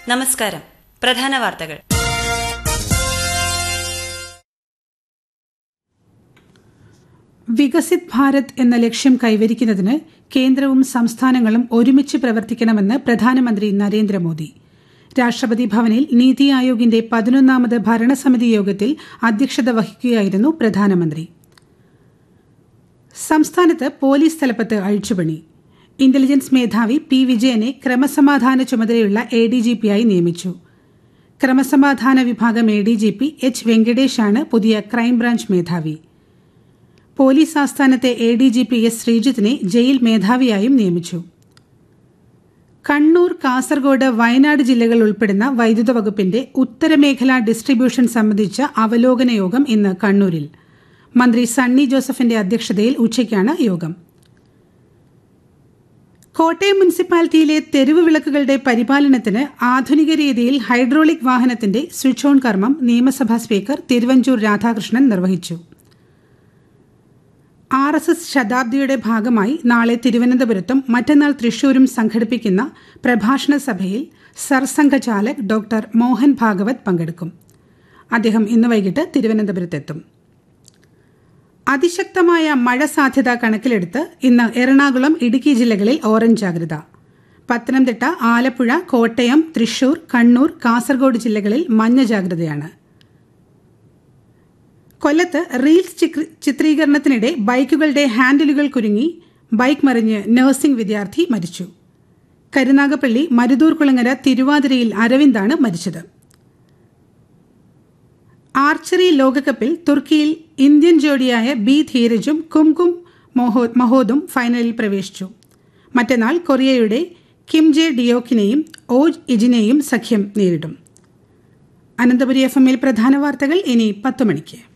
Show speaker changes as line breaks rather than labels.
നമസ്കാരം പ്രധാന വാർത്തകൾ
വികസിത് ഭാരത് എന്ന ലക്ഷ്യം കൈവരിക്കുന്നതിന് കേന്ദ്രവും സംസ്ഥാനങ്ങളും ഒരുമിച്ച് പ്രവർത്തിക്കണമെന്ന് പ്രധാനമന്ത്രി നരേന്ദ്രമോദി രാഷ്ട്രപതി ഭവനിൽ നീതി ആയോഗിന്റെ പതിനൊന്നാമത് ഭരണസമിതി യോഗത്തിൽ അധ്യക്ഷത വഹിക്കുകയായിരുന്നു പ്രധാനമന്ത്രി സംസ്ഥാനത്ത് പോലീസ് തലപ്പത്ത് അഴിച്ചുപണി ഇന്റലിജൻസ് മേധാവി പി വിജയനെ ക്രമസമാധാന ചുമതലയുള്ള എ ഡി ജി പിയായി നിയമിച്ചു ക്രമസമാധാന വിഭാഗം A D G P H വെങ്കടേഷാണ് പുതിയ ക്രൈംബ്രാഞ്ച് മേധാവി പോലീസ് ആസ്ഥാനത്തെ A D G P S ശ്രീജിത്തിനെ ജയിൽ മേധാവിയായും നിയമിച്ചു കണ്ണൂർ കാസർഗോഡ് വയനാട് ജില്ലകൾ ഉൾപ്പെടുന്ന വൈദ്യുത വകുപ്പിന്റെ ഉത്തരമേഖലാ ഡിസ്ട്രിബ്യൂഷൻ സംബന്ധിച്ച അവലോകന യോഗം ഇന്ന് കണ്ണൂരിൽ മന്ത്രി സണ്ണി ജോസഫിന്റെ അധ്യക്ഷതയിൽ ഉച്ചയ്ക്കാണ് യോഗം കോട്ടയം മുനിസിപ്പാലിറ്റിയിലെ തെരുവ് വിളക്കുകളുടെ പരിപാലനത്തിന് ആധുനിക രീതിയിൽ ഹൈഡ്രോളിക് വാഹനത്തിന്റെ സ്വിച്ച് ഓൺ കർമ്മം നിയമസഭാ സ്പീക്കർ തിരുവഞ്ചൂർ രാധാകൃഷ്ണൻ നിർവഹിച്ചു ആർ എസ് എസ് ശതാബ്ദിയുടെ ഭാഗമായി നാളെ തിരുവനന്തപുരത്തും മറ്റന്നാൾ തൃശൂരും സംഘടിപ്പിക്കുന്ന പ്രഭാഷണ സഭയിൽ സർസംഘചാലക് ഡോക്ടർ മോഹൻ ഭാഗവത് പങ്കെടുക്കും അദ്ദേഹം ഇന്ന് വൈകിട്ട് തിരുവനന്തപുരത്തെത്തും അതിശക്തമായ മഴ സാധ്യത കണക്കിലെടുത്ത് ഇന്ന് എറണാകുളം ഇടുക്കി ജില്ലകളിൽ ഓറഞ്ച് ജാഗ്രത പത്തനംതിട്ട ആലപ്പുഴ കോട്ടയം തൃശൂർ കണ്ണൂർ കാസർഗോഡ് ജില്ലകളിൽ മഞ്ഞ ജാഗ്രതയാണ് കൊല്ലത്ത് റീൽസ് ചിത്രീകരണത്തിനിടെ ബൈക്കുകളുടെ ഹാൻഡിലുകൾ കുരുങ്ങി ബൈക്ക് മറിഞ്ഞ് നഴ്സിംഗ് വിദ്യാർത്ഥി മരിച്ചു കരുനാഗപ്പള്ളി മരുതൂർകുളങ്ങര തിരുവാതിരയിൽ അരവിന്ദാണ് മരിച്ചത് ആർച്ചറി ലോകകപ്പിൽ തുർക്കിയിൽ ഇന്ത്യൻ ജോഡിയായ ബി ധീരജും കുംകും മഹോദും ഫൈനലിൽ പ്രവേശിച്ചു മറ്റന്നാൾ കൊറിയയുടെ കിം ജെ ഡിയോക്കിനെയും ഓജ് ഇജിനെയും സഖ്യം നേരിടും അനന്തപുരി എഫ് എമ്മിൽ പ്രധാന വാർത്തകൾ ഇനി പത്ത് മണിക്ക്